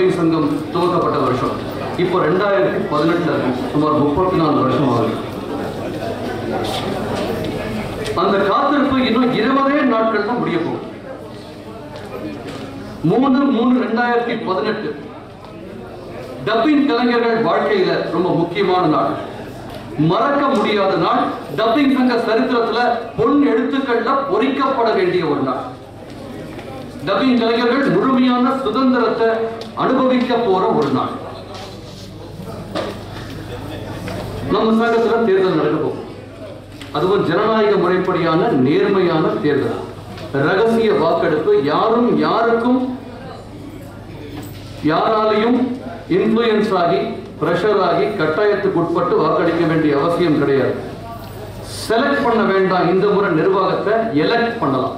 dubbing சங்கம் துவக்கப்பட்ட வருஷம் இப்போ ரெண்டாயிரத்தி பதினெட்டுல சுமார் முப்பத்தி நாலு வருஷம் ஆகுது அந்த காத்திருப்பு இன்னும் இருபதே நாட்கள் தான் முடிய போகுது மூணு மூணு ரெண்டாயிரத்தி பதினெட்டு டப்பிங் கலைஞர்கள் வாழ்க்கையில ரொம்ப முக்கியமான நாள் மறக்க முடியாத நாள் டப்பிங் சங்க சரித்திரத்துல பொன் எழுத்துக்கள்ல பொறிக்கப்பட வேண்டிய ஒரு நாள் டப்பிங் கலைஞர்கள் முழுமையான சுதந்திரத்தை அனுபவிக்க போற ஒரு நாள் நம்ம சங்கத்துல தேர்தல் நடக்க போகுது அதுவும் ஜனநாயக முறைப்படியான நேர்மையான தேர்தல் ரகசிய வாக்கெடுப்பு யாரும் யாருக்கும் யாராலையும் இன்ஃப்ளூயன்ஸ் ஆகி பிரஷர் ஆகி கட்டாயத்துக்கு உட்பட்டு வாக்களிக்க வேண்டிய அவசியம் கிடையாது செலக்ட் பண்ண வேண்டாம் இந்த முறை நிர்வாகத்தை எலெக்ட் பண்ணலாம்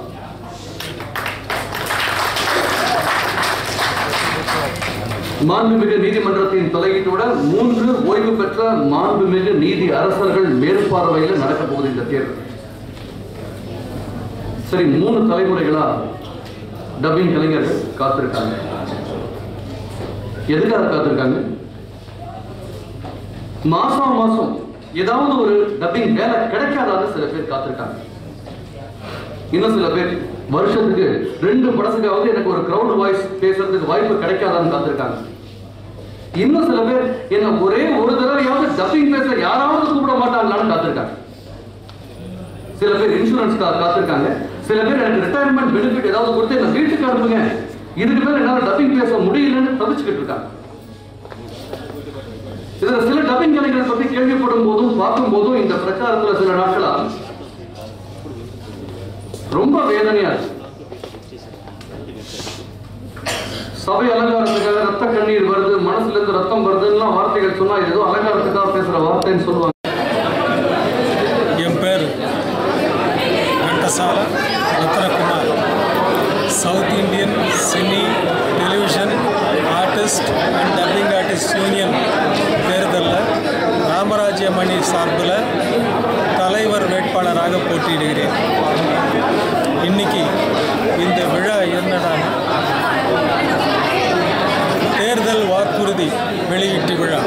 மாண்புமிகு நீதிமன்றத்தின் தலையீட்டோட மூன்று ஓய்வு பெற்ற மாண்புமிகு நீதி அரசர்கள் மேற்பார்வையில் நடக்க போகுது இந்த தேர்தல் சரி மூணு தலைமுறைகளா டப்பிங் கலைஞர்கள் காத்திருக்காங்க எதுக்காக காத்திருக்காங்க மாசம் மாசம் ஏதாவது ஒரு டப்பிங் வேலை கிடைக்காதான்னு சில பேர் காத்திருக்காங்க இன்னும் சில பேர் வருஷத்துக்கு ரெண்டு படத்துக்காவது எனக்கு ஒரு கிரவுட் வாய்ஸ் பேசுறதுக்கு வாய்ப்பு கிடைக்காதான்னு காத்திருக்காங்க இன்னும் சில பேர் என்ன ஒரே ஒரு தடவையாவது டப்பிங் பேச யாராவது கூப்பிட மாட்டாங்களான்னு காத்திருக்காங்க சில பேர் இன்சூரன்ஸ்க்காக காத்திருக்காங்க சில பேர் எனக்கு ரிட்டையர்மெண்ட் பெனிஃபிட் ஏதாவது கொடுத்து என்ன வீட்டுக்கு அனுப்புங்க இதுக்கு மேல என்னால டப்பிங் பேச முடியலன்னு தவிச்சுக்கிட்டு இருக்காங்க இதுல சில டப்பிங் கலைஞர்கள் பத்தி கேள்விப்படும் போதும் பார்க்கும் போதும் இந்த பிரச்சாரத்துல சில நாட்களா ரொம்ப வேதனையா இருக்கு சபை அலங்காரத்துக்காக ரத்த கண்ணீர் வருது மனசுல இருந்து ரத்தம் வருதுன்னு வார்த்தைகள் சொன்னா இது ஏதோ அலங்காரத்துக்காக பேசுற வார்த்தைன்னு சொல்லுவாங்க என் பேர் Ghantasala Ratnakumar south Indian cine television artist and dubbing artist union தேர்தலில் ராமராஜ்யமணி சார்பில் தலைவர் வேட்பாளராக போட்டியிடுகிறேன் இன்னைக்கு இந்த விழா என்னடான்னா தேர்தல் வாக்குறுதி வெளியீட்டு விழா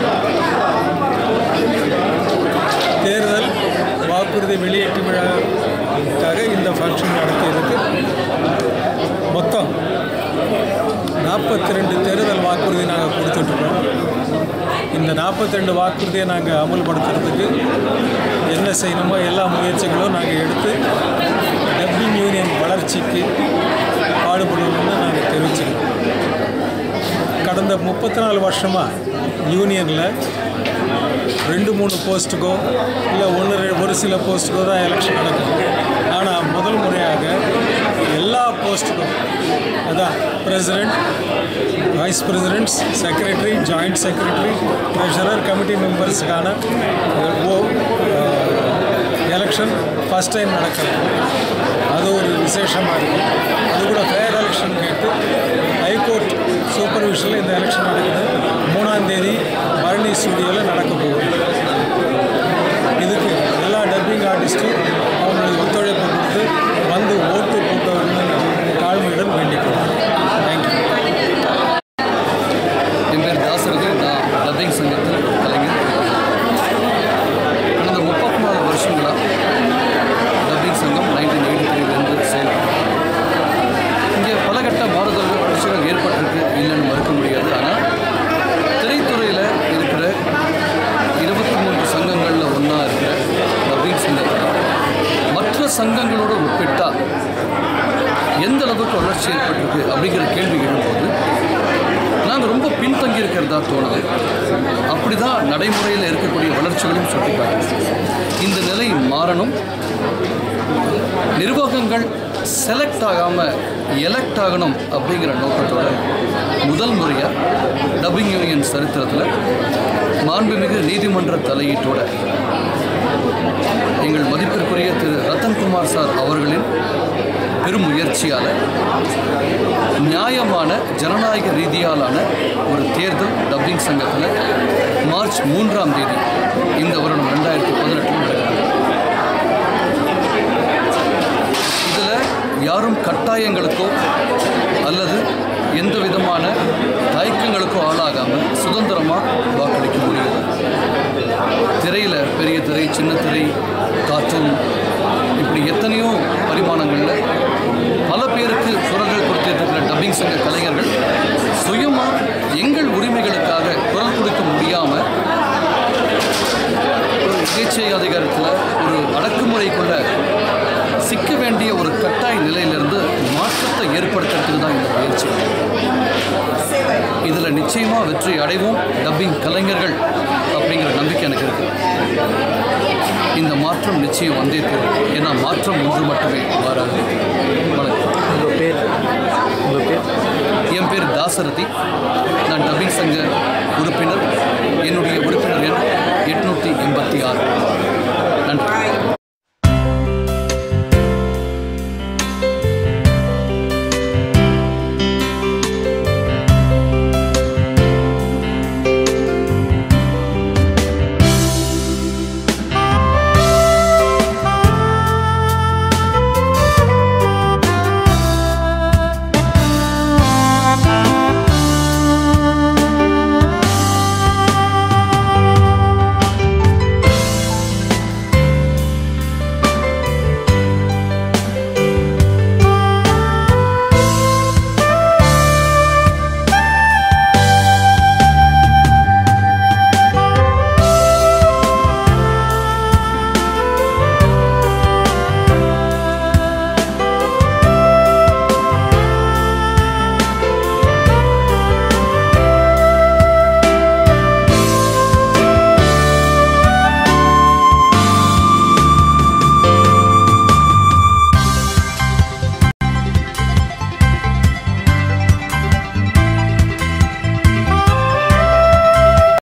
தேர்தல் வாக்குறுதி வெளியீட்டு விழாவுக்காக இந்த ஃபங்க்ஷன் நடத்தியிருக்கு மொத்தம் நாற்பத்தி ரெண்டு தேர்தல் வாக்குறுதி நாங்கள் கொடுத்துட்ருக்கோம் இந்த நாற்பத்தி ரெண்டு வாக்குறுதியை நாங்கள் அமல்படுத்துறதுக்கு என்ன செய்யணுமோ எல்லா முயற்சிகளும் நாங்கள் எடுத்து டப்பிங் யூனியன் வளர்ச்சிக்கு பாடுபடணும்னு நாங்கள் தெரிவிச்சிருக்கோம் கடந்த முப்பத்தி நாலு வருஷமாக யூனியனில் ரெண்டு மூணு போஸ்ட்டுக்கோ இல்லை ஒன்று ஒரு சில போஸ்ட்டுக்கோ தான் எலெக்ஷன் நடக்கும் ஆனால் முதல் முறையாக எல்லா போஸ்ட்டுக்கும் அதான் president vice presidents secretary joint secretary treasurer committee மெம்பர்ஸுக்கான ஓ எலெக்ஷன் ஃபஸ்ட் டைம் நடக்கிறது அது ஒரு விசேஷமாக இருக்கும் அது கூட ஃபேர் எலெக்ஷன் கேட்டு ஹைகோர்ட் சூப்பர்விஷனில் இந்த எலெக்ஷன் நடக்குது மூணாம் தேதி பரணி ஸ்டுடியோவில் நடக்க போகுது இதுக்கு எல்லா டப்பிங் ஆர்டிஸ்ட்டும் அவங்களுக்கு ஒத்துழைப்பு கொடுத்து வந்து ஓட்டு போட்டு வரணும்னு தாழ்மையுடன் வேண்டிக்கிறோம் தேங்க்யூ என் பேர் தாசரது நான் டப்பிங் சங்கத்தில் கலைஞர் கடந்த முப்பத்தி நாலு வருஷங்களா டப்பிங் சங்கம் நைன்டீன் எயிட்டி த்ரீலேருந்து செயல்படும் இங்கே பல கட்ட மாறுதல்கள் வளர்ச்சிகள் ஏற்பட்டிருக்கு இல்லைன்னு மறுக்க முடியாது ஆனால் திரைத்துறையில் இருக்கிற இருபத்தி மூன்று சங்கங்களில் ஒன்றா இருக்கிற டப்பிங் சங்கத்தில் மற்ற சங்கங்களோடு ஒப்பிட்டா எந்த அளவுக்கு வளர்ச்சி ஏற்பட்டிருக்கு அப்படிங்கிற கேள்வி எழும்போது நாங்கள் ரொம்ப பின்தங்கி இருக்கிறதா தோணுது அப்படிதான் நடைமுறையில் இருக்கக்கூடிய வளர்ச்சிகளையும் சுட்டிக்காட்டு இந்த நிலை மாறணும் நிர்வாகங்கள் செலக்ட் ஆகாமல் எலெக்ட் ஆகணும் அப்படிங்கிற நோக்கத்தோட முதல் முறையாக டப்பிங் யூனியன் சரித்திரத்தில் மாண்புமிகு நீதிமன்ற தலையீட்டோட எங்கள் மதிப்பிற்குரிய திரு ரத்தன்குமார் சார் அவர்களின் பெரும் முயற்சியால் நியாயமான ஜனநாயக ரீதியாலான ஒரு தேர்தல் டப்பிங் சங்கத்தில் மார்ச் மூன்றாம் தேதி இந்த வருடம் ரெண்டாயிரத்தி பதினெட்டில் நடக்கிறது இதில் யாரும் கட்டாயங்களுக்கோ அல்லது எந்த விதமான தயக்க ஆளாகாமல் சுதந்திரமாக வாக்களிக்க முடியுது திரையில் பெரிய திரை சின்ன திரை கார்ட்டூன் இப்படி எத்தனையோ பரிமாணங்களில் பல பேருக்கு குரல்கள் கொடுத்துட்டு டப்பிங் சங்க கலைஞர்கள் சுயமாக எங்கள் உரிமைகளுக்காக குரல் கொடுக்க முடியாமல் ஒரு இயற்கை அதிகாரத்தில் ஒரு அடக்குமுறைக்குள்ள சிக்க வேண்டிய ஒரு கட்டாய நிலையிலிருந்து மாற்றத்தை ஏற்படுத்துறதுக்கு தான் இந்த முயற்சி இதில் நிச்சயமாக வெற்றி அடைவோம் டப்பிங் கலைஞர்கள் அப்படிங்கிற நம்பிக்கை எனக்கு இருக்கு இந்த மாற்றம் நிச்சயம் வந்தே தீரும் ஏன்னா மாற்றம் ஒன்று மட்டுமே மாறாது வணக்கம் உங்கள் பேர் உங்கள் பேர் என் பேர் தாசரதி நான் டப்பிங் சங்க உறுப்பினர் என்னுடைய உறுப்பினர் எண் எட்நூற்றி எண்பத்தி ஆறு நன்றி